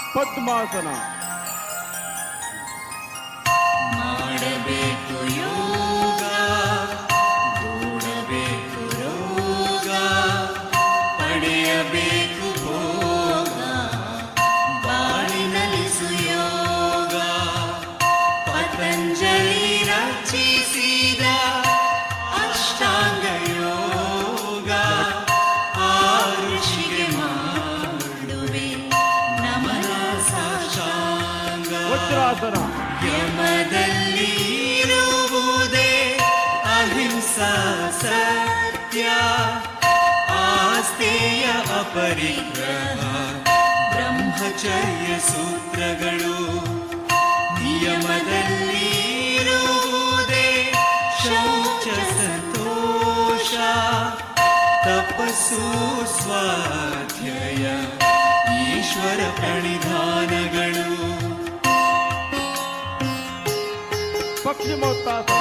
ಪದ್ಮಾಸನ ಮಾಡಬೇಕು ಯೋಗ ದೂಡಬೇಕು ರೋಗ ಪಡೆಯಬೇಕು ಭೋಗ ಬಾಳಿನಲ್ಲಿ ಸುಯೋಗ ಪತಂಜಲಿ ರಚಿಸಿದ ಅಷ್ಟಾಂಗ ಯೋಗ ಆ ಋಷಿಗೆ ಮಾಡುವೆ ನಮನ ಸಾಷ್ಟಾಂಗ ವಜ್ರಾಸನ ಯಮದಲ್ಲಿ ಇರುವುದೇ ಅಹಿಂಸಾ ಸತ್ಯ ಆಸ್ತೆಯ ಅಪರಿಗ್ರಹ ಬ್ರಹ್ಮಚರ್ಯ ಸೂತ್ರಗಳು ನಿಯಮದಲ್ಲಿ ಇರುವುದೇ ಶೌಚ ಸಂತೋಷ ತಪಸ್ಸು ಸ್ವಾಧ್ಯಾಯ ಈಶ್ವರ ಪ್ರಣಿಧಾನಗಳು ಪಶ್ಚಿಮೋತ್ತಾಸನ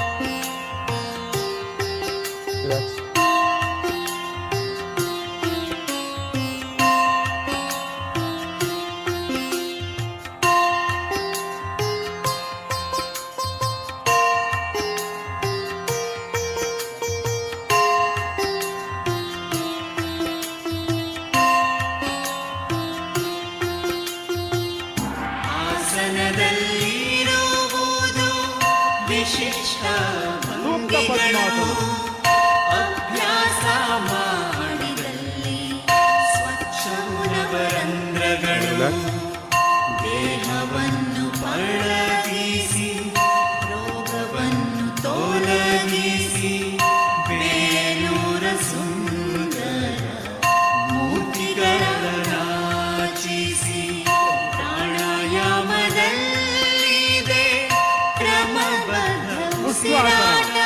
ಆಸನದಲ್ಲಿರುವುದು ವಿಶಿಷ್ಟ ಸೂಕ್ತ ಭಂಗಿಗಳು ಪದ್ಮಾಸನ ಅಭ್ಯಾಸ ಮಾಡಿದಲ್ಲಿ ಸ್ವಚ್ಛವು ನವರಂಧ್ರಗಳು ದೇಹವನ್ನು ಪಳಗಿಸಿ ರೋಗವನ್ನು ತೊಲಗಿಸಿ ಬೇಲೂರ ಸುಂದರ ಮೂರ್ತಿಗಳ ನಾಚಿಸಿ ಪ್ರಾಣಾಯಾಮದಲ್ಲಿದೆ ಕ್ರಮಬದ್ಧ ಉಸಿರಾಟ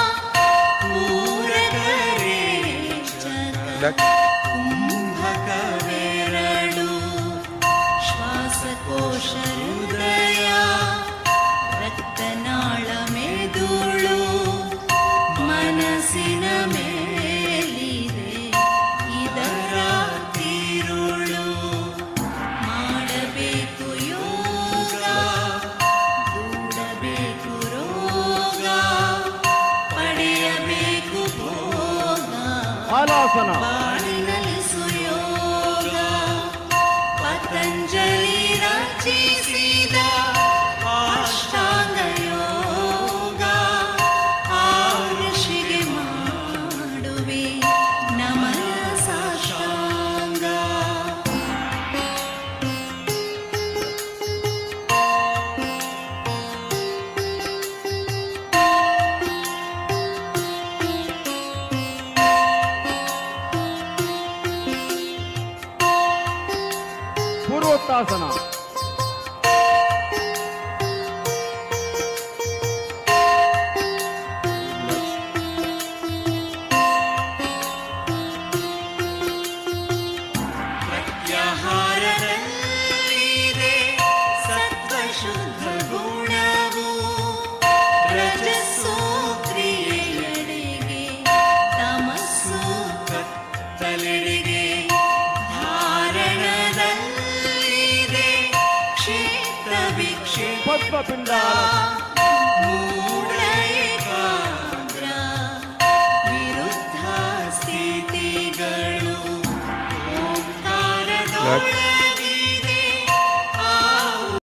ಪೂರಕರೇ ಜಗ ಕುಂಭಕವೆರಡು ಶ್ವಾಸಕೋಶ ಹೃದಯ ರಕ್ತನಾಳ ಮೆದುಳು ಮನಸ್ಸಿನ ಮೇಲಿದೆ ಇದರ ತಿರುಳು ಮಾಡಬೇಕು ಯೋಗ ದೂಡಬೇಕು ರೋಗ ಪಡೆಯಬೇಕು ಭೋಗ ಹಾಲಾಸನ ಬಾಳಿನಲ್ಲಿ ಸುಯೋಗ ಪತಂಜಲಿ ರಚಿಸಿದ ಅಷ್ಟಾಂಗ ಯೋಗ ಆ ಋಷಿಗೆ ಮಾಡುವೆ ನಮನ ಸಾಷ್ಟಾಂಗ ಪೂರ್ವೋತ್ತಾಸನ ಪ್ರತ್ಯಾಹಾರದಲ್ಲಿದೆ ಸತ್ವಶುದ್ಧ ಗುಣವು ರಜಸ್ಸು ಕ್ರಿಯೆಯಡೆಗೆ ತಮಸ್ಸು ಕತ್ತಲೆಡೆಗೆ ಧಾರಣದಲ್ಲಿದೆ ಕ್ಷೇತ್ರ ವಿಕ್ಷೇಪ ಪದ್ಮಪಿಂಡಾಲ ಮೂಢ ಏಕಾಗ್ರ ವಿರುದ್ಧ ಸ್ಥಿತಿಗಳು ಓಂಕಾರದೊಳಗೆ